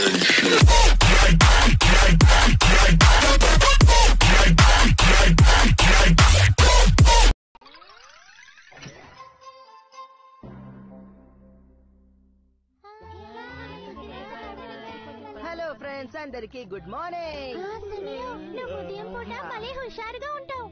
Hello friends అందరికి good morning నువ్వు ఉదయం పూట భలే హుషారుగా ఉంటావు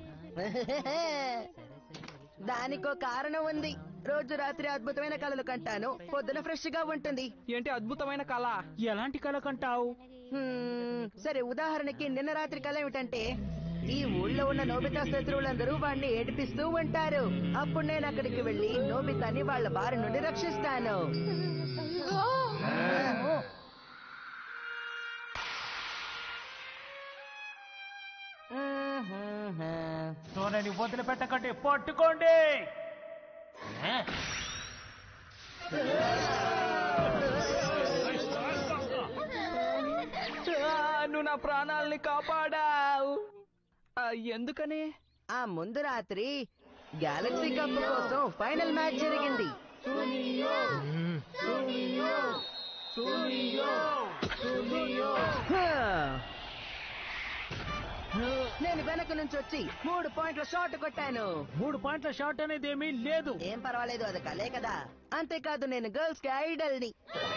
దానికో కారణం ఉంది రోజు రాత్రి అద్భుతమైన కళలు కంటాను పొద్దున ఫ్రెష్ గా ఉంటుంది ఏంటి అద్భుతమైన కళ ఎలాంటి కళ కంటావు హ్మ్, సరే ఉదాహరణకి నిన్న రాత్రి కళ ఏమిటంటే ఈ ఊళ్ళో ఉన్న నోబితా శత్రువులందరూ వాడిని ఏడిపిస్తూ ఉంటారు అప్పుడు నేను అక్కడికి వెళ్లి నోబితాని వాళ్ళ బారి నుండి రక్షిస్తాను సోనని వదిలిపెట్టకండి పట్టుకోండి నువ్వు నా ప్రాణాలని కాపాడావు ఆ, ఎందుకని ఆ ముందు రాత్రి గెలాక్సీ కప్ కోసం ఫైనల్ మ్యాచ్ జరిగింది హా. నేను వెనక నుంచి వచ్చి మూడు పాయింట్ల షాట్ కొట్టాను మూడు పాయింట్ల షాట్ అనేది ఏమీ లేదు ఏం పర్వాలేదు అది కలే కదా అంతేకాదు నేను గర్ల్స్ కి ఐడల్ ని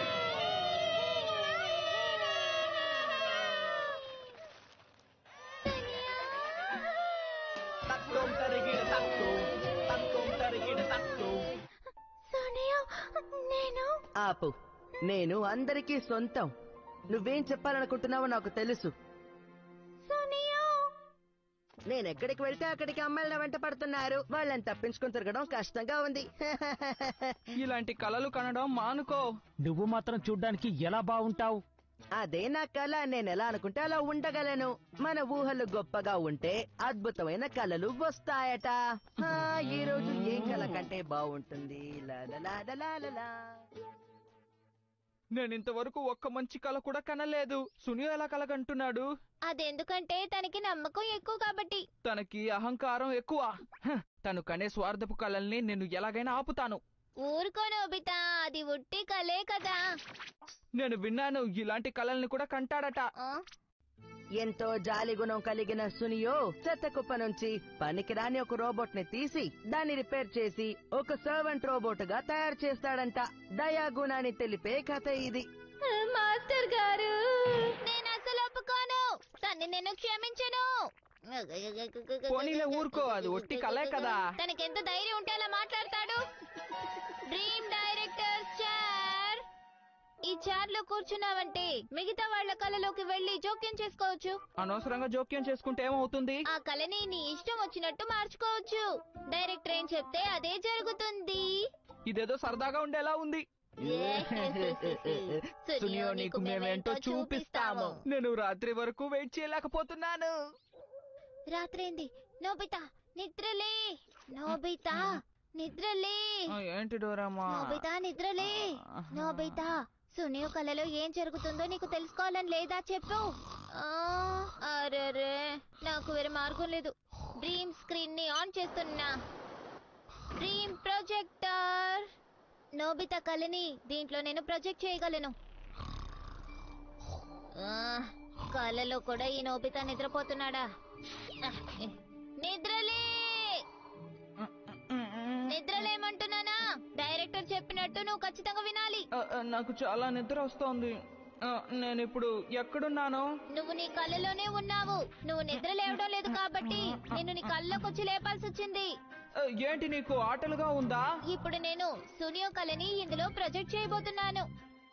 సోనియా నేను ఆపు నేను అందరికీ సొంతం నువ్వేం చెప్పాలనుకుంటున్నావో నాకు తెలుసు సోనియా నేను ఎక్కడికి వెళ్తే అక్కడికి అమ్మాయిల వెంట పడుతున్నారు వాళ్ళని తప్పించుకుని తిరగడం కష్టంగా ఉంది ఇలాంటి కళలు కనడం మానుకో నువ్వు మాత్రం చూడ్డానికి ఎలా బాగుంటావు అదే నా కళ నేను ఎలా అనుకుంటే అలా ఉండగలను మన ఊహలు గొప్పగా ఉంటే అద్భుతమైన కళలు వస్తాయట ఆ, ఈ రోజు ఏం కళ కంటే బాగుంటుంది లా లా లా లా లా లా లా. నేను ఇంతవరకు ఒక్క మంచి కళ కూడా కనలేదు సుని ఎలా కలగంటున్నాడు అదెందుకంటే తనకి నమ్మకం ఎక్కువ కాబట్టి తనకి అహంకారం ఎక్కువ హ, తను కనే స్వార్థపు కళల్ని నేను ఎలాగైనా ఆపుతాను ఊరుకో నోబితా అది ఉట్టి కలే కదా నేను విన్నాను ఇలాంటి కళల్ని కూడా కంటాడట ఆ? ఎంతో జాలి గుణం కలిగిన సునియో చెత్త కుప్ప నుంచి పనికిరాని ఒక రోబోట్ ని తీసి దాన్ని రిపేర్ చేసి ఒక సర్వెంట్ రోబోట్ గా తయారు చేస్తాడంట దయా గుణాన్ని తెలిపే కథ ఇది మాస్టర్ గారు నేను అసలు ఒప్పుకోను తన్ని నేను క్షమించను పోనీలే ఊరుకో, అది ఒట్టి కలే కదా. తనకెంత ధైర్యం ఉంటే అలా మాట్లాడతాడు డ్రీమ్ డైరెక్టర్ చార్ ఈ చార్ లో కూర్చున్నావంటే మిగతా వాళ్ళ కళలోకి వెళ్లి జోక్యం చేసుకోవచ్చు అనవసరంగా జోక్యం చేసుకుంటే ఏమవుతుంది ఆ కళని నీ ఇష్టం వచ్చినట్టు మార్చుకోవచ్చు డైరెక్టర్ ఏం చెప్తే అదే జరుగుతుంది ఇదేదో సరదాగా ఉండేలా ఉంది సునియో నీకు మేమేంటో చూపిస్తాము నేను రాత్రి వరకు వెయిట్ చేయలేకపోతున్నాను రాత్రైంది నోబితా నిద్రలే నోబితా నిద్రలే ఆ, ఏంటి డోరామా నోబితా నిద్రలే నోబితా సునీయో కళలో ఏం జరుగుతుందో నీకు తెలుసుకోవాలని లేదా చెప్పు ఆ, అరెరే నాకు వేరే మార్గం లేదు డ్రీమ్ స్క్రీన్ ని ఆన్ చేస్తున్నా డ్రీమ్ ప్రొజెక్టర్ నోబితా కళని దీంట్లో నేను ప్రొజెక్ట్ చేయగలను ఆ, కళలో కూడా ఈ నోబితా నిద్రపోతున్నాడా ఆ, నిద్రలే నిద్రలేమంటున్నానా డైరెక్టర్ చెప్పినట్టు నువ్వు ఖచ్చితంగా వినాలి ఆ, ఆ, నాకు చాలా నిద్ర వస్తోంది ఆ, నేను ఇప్పుడు ఎక్కడున్నాను నువ్వు నీ కళ్ళలోనే ఉన్నావు నువ్వు నిద్ర లేవడం లేదు కాబట్టి నిన్ను నీ కళ్ళకొచ్చి లేపాల్సి వచ్చింది ఆ, ఏంటి నీకు ఆటలుగా ఉందా ఇప్పుడు నేను సునియో కళని ఇందులో ప్రొజెక్ట్ చేయబోతున్నాను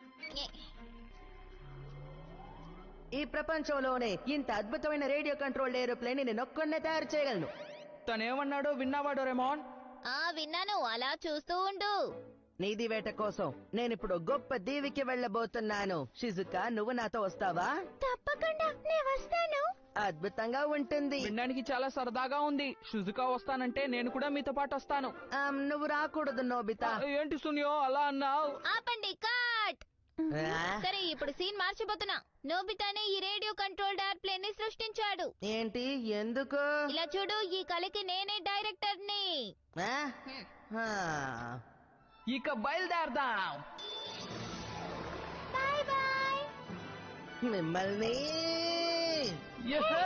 ఈ ప్రపంచంలోనే ఇంత అద్భుతమైన రేడియో కంట్రోల్ ఏరోప్లేన్ నేను ఒక్కనే తయారు చేయగలను తనేమన్నాడో విన్నావా డోరేమోన్ ఆ విన్నాను అలా చూస్తూ ఉండు నీది వేట కోసం నేనిప్పుడు గొప్ప దీవికి వెళ్ళబోతున్నాను షిజుకా నువ్వు నాతో వస్తావా తప్పకుండా నేను వస్తాను అద్భుతంగా ఉంటుంది వినడానికి చాలా సరదాగా ఉంది షుజుకా వస్తానంటే నేను కూడా మీతో పాటు వస్తాను ఆమ్, నువ్వు రాకూడదు నోబితా ఆ, ఏంటి సునియో అలా అన్నావు ఆపండి కట్ ఆ? సరే ఇప్పుడు సీన్ మార్చిపోతున్నా నోబితానే ఈ రేడియో కంట్రోల్డ్ ఎయిర్ప్లేన్ ని సృష్టించాడు ఏంటి ఎందుకు ఇలా చూడు ఈ కళకి నేనే డైరెక్టర్ ని ఆ? ఆ. ఇక బయలుదేరదాం బాయ్ బాయ్ మిమ్మల్ని యహే!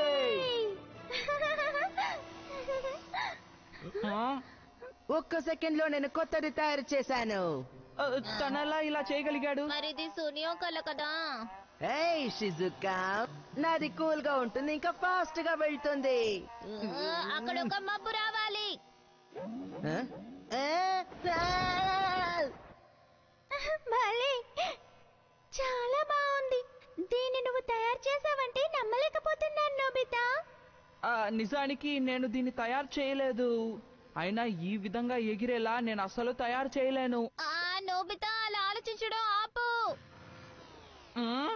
ఆ? ఒక్క సెకండ్ లో నేను కొత్తది తయారు చేశాను ఆ, తనెలా ఇలా చేయగలిగాడు మరి ఇది సునియో కల కదా ఏయ్ షిజుకా నాది కూల్ గా ఉంటుంది ఇంకా ఫాస్ట్ గా వెళ్తుంది ఆ, అక్కడ ఒక మబ్బు రావాలి ఆ? ఏ? ఆ! భలే చాలా బాగుంది దీన్ని నువ్వు తయారు చేసావంటే నమ్మలేకపోతున్నాను నోబితా ఆ, నిజానికి నేను దీన్ని తయారు చేయలేదు అయినా ఈ విధంగా ఎగిరేలా నేను అసలు తయారు చేయలేను ఆ నోబితా అలా ఆలోచించడం ఆపు ఉమ్?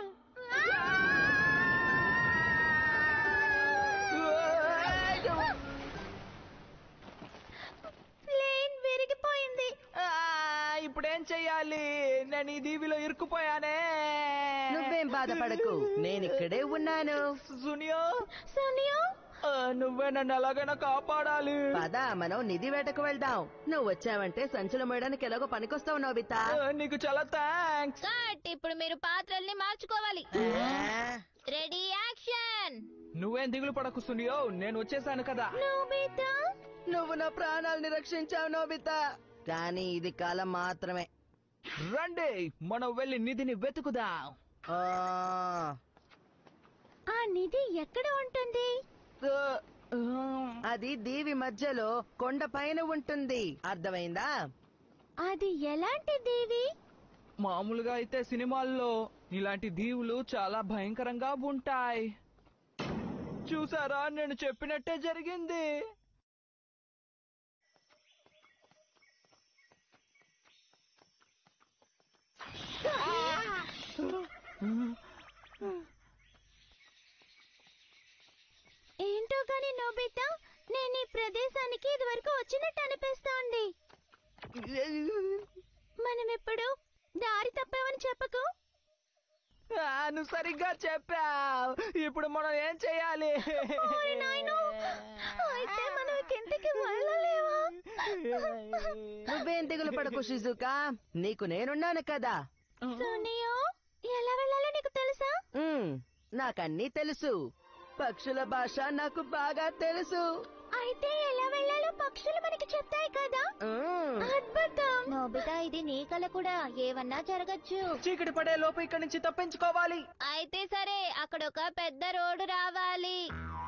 ప్లేన్ విరిగిపోయింది ఆ, ఇప్పుడేం చెయ్యాలి నేను ఈ దీవిలో ఇరుక్కుపోయానే నువ్వేం బాధపడకు నేను ఇక్కడే ఉన్నాను సునియో సునియో ఆ, నువ్వే నన్ను ఎలాగైనా కాపాడాలి పద మనం నిధి వేటకు వెళ్దాం నువ్వు వచ్చావంటే సంచులు మోయడానికి ఎలాగో పనికొస్తావు నోబితా ఆ, నీకు చాలా థ్యాంక్స్ కట్ ఇప్పుడు మీరు పాత్రల్ని మార్చుకోవాలి రెడీ యాక్షన్ నువ్వేం దిగులు పడకు సునియో నేను వచ్చేసాను కదా నోబితా నువ్వు నా ప్రాణాలని రక్షించావు నోబితా కానీ ఇది కాలం మాత్రమే రండి మనం వెళ్ళి నిధిని వెతుకుదాం ఆ, ఆ నిధి ఎక్కడ ఉంటుంది ఆ, ఆ, అది దీవి మధ్యలో కొండ పైన ఉంటుంది అర్థమైందా అది ఎలాంటి దేవి మామూలుగా అయితే సినిమాల్లో ఇలాంటి దీవులు చాలా భయంకరంగా ఉంటాయి చూసారా నేను చెప్పినట్టే జరిగింది ఏంటో గాని నోబితా నేను ఈ ప్రదేశానికి ఇదివరకు వచ్చినట్టు అనిపిస్తోంది మనం ఇప్పుడు దారి తప్పామని చెప్పకు ఆ, నువ్వు సరిగ్గా చెప్పావు ఇప్పుడు మనం ఏం చేయాలి ఓరి నాయనో, అయితే మనం కిందకి వెళ్ళలేవా నువ్వేం దిగులు పడకు షిజుకా నీకు నేనున్నాను కదా సోనియో ఎలా వెళ్ళాలో నీకు తెలుసా ఉమ్, నాకన్నీ తెలుసు పక్షుల భాష నాకు బాగా తెలుసు అయితే ఎలా వెళ్ళాలో పక్షులు మనకి చెప్తాయి కదా ఉమ్, అద్భుతం నోబితా ఇది నీ కల కూడా ఏమన్నా జరగచ్చు చీకటి పడే లోపు ఇక్కడి నుంచి తప్పించుకోవాలి అయితే సరే అక్కడ ఒక పెద్ద రోడ్డు రావాలి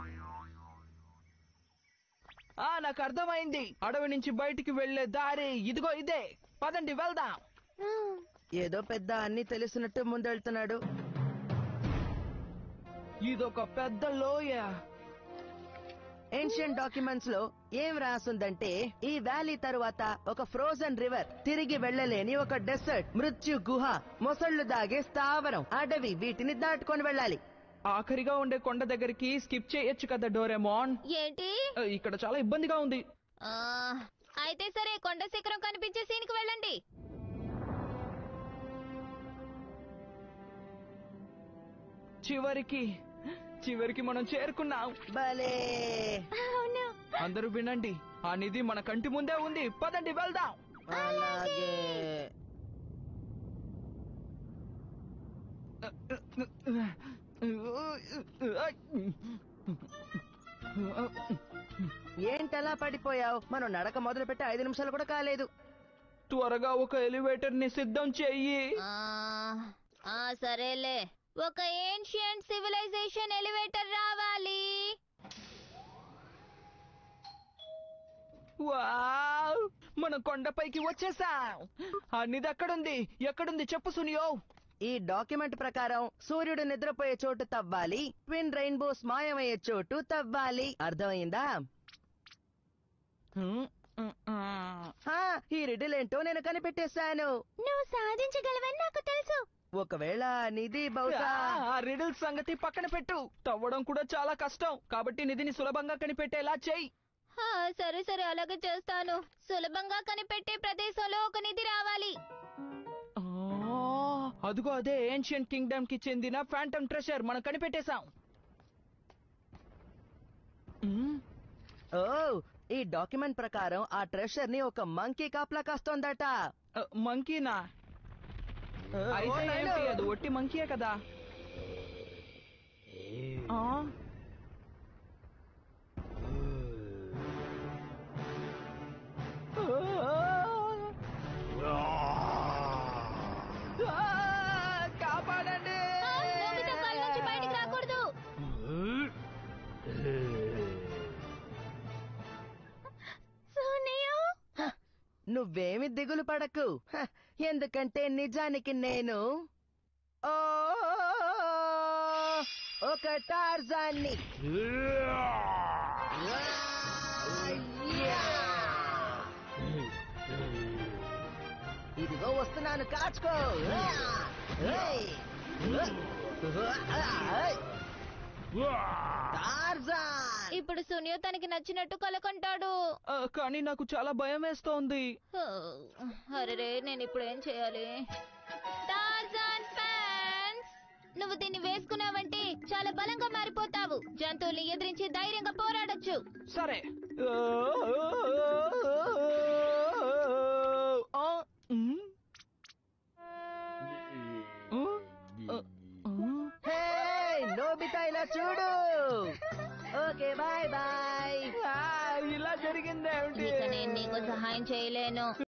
ఆ నాకు అర్థమైంది అడవి నుంచి బయటికి వెళ్లే దారి ఇదిగో ఇదే పదండి వెళ్దాం ఏదో పెద్ద అన్ని తెలిసినట్టు ముందెళ్తున్నాడు ఇదొక పెద్ద లోయ ఏన్షియన్ డాక్యుమెంట్స్ లో ఏం రాసుందంటే ఈ వ్యాలీ తరువాత ఒక ఫ్రోజన్ రివర్ తిరిగి వెళ్ళలేని ఒక డెసర్ట్ మృత్యు గుహ మొసళ్ళు దాగే స్థావరం అడవి వీటిని దాటుకొని వెళ్ళాలి ఆఖరిగా ఉండే కొండ దగ్గరికి స్కిప్ చేయొచ్చు కదా డోరెమోన్ ఏంటి ఆ, ఇక్కడ చాలా ఇబ్బందిగా ఉంది ఆ, అయితే సరే కొండ శిఖరం కనిపించే సీన్కి వెళ్ళండి చివరికి చివరికి మనం చేరుకున్నాం భలే అవును అందరూ వినండి ఆ నిధి మన కంటి ముందే ఉంది పదండి వెళ్దాం అలాగే ఏంటలా పడిపోయావు మనం నడక మొదలు పెట్టి ఐదు నిమిషాలు కూడా కాలేదు త్వరగా ఒక ఎలివేటర్ ని సిద్ధం చెయ్యి ఆ, ఆ సరేలే ఒక ఏన్షియంట్ సివిలైజేషన్ ఎలివేటర్ రావాలి వావ్ మనం కొండపైకి వచ్చేసాం ఆ నిధి ఎక్కడుంది ఎక్కడుంది చెప్పు సునియో ఈ డాక్యుమెంట్ ప్రకారం సూర్యుడు నిద్రపోయే చోటు తవ్వాలి ట్విన్ రెయిన్బోస్ మాయమయ్యే చోటు తవ్వాలి అర్థమైందా హ్మ్, హ్మ్, హ్మ్. హా, ఈ రిడిల్ ఏంటో నేను కనిపెట్టేశాను నువ్వు సాధించగలవని నాకు తెలుసు ఒకవేళ నిధి బహుశా ఆ రిడిల్ సంగతి పక్కన పెట్టు తవ్వడం కూడా చాలా కష్టం కాబట్టి నిధిని సులభంగా కనిపెట్టేలా చెయ్యి ఆ, సరే సరే అలాగే చేస్తాను సులభంగా కనిపెట్టే ప్రదేశంలో ఒక నిధి రావాలి ఆ, అదిగో అదే ఏన్షియంట్ కింగ్డమ్ కి చెందిన ఫ్యాంటమ్ ట్రెషర్ మనం కనిపెట్టేశాం హ్మ్, ఓ ఈ డాక్యుమెంట్ ప్రకారం ఆ ట్రెషర్ ని ఒక మంకీ కాపలా కాస్తోందట ఆ, మంకీనా ఓ, అయితే నాయనా. ఏంటి అది ఒట్టి మంకీయే కదా ఆ? ఆ, కాపాడండి ఆ, నోబితా కళ్ళ నుంచి బయటికి రాకూడదు సోనియా నువ్వేమి దిగులు పడకు హ, ఎందుకంటే నిజానికి నేను ఓ ఒక టార్జాన్ని ఇదిగో వస్తున్నాను కాచుకో ఏయ్! టార్జాన్ ఇప్పుడు సునియో తనకి నచ్చినట్టు కలకంటాడు ఆ, కానీ నాకు చాలా భయం వేస్తోంది ఓ, అరెరే నేను ఇప్పుడు ఏం చేయాలి టార్జాన్ ప్యాంట్స్ నువ్వు దీన్ని వేసుకున్నావంటే చాలా బలంగా మారిపోతావు జంతువుల్ని ఎదిరించి ధైర్యంగా పోరాడొచ్చు సరే ఆ, ఉమ్. ఆ, ఆ, హే నోబితా ఇలా చూడు ఓకే బాయ్ బాయ్ ఆ, ఇలా జరిగిందేమిటి ఇక నేను నీకు సహాయం చేయలేను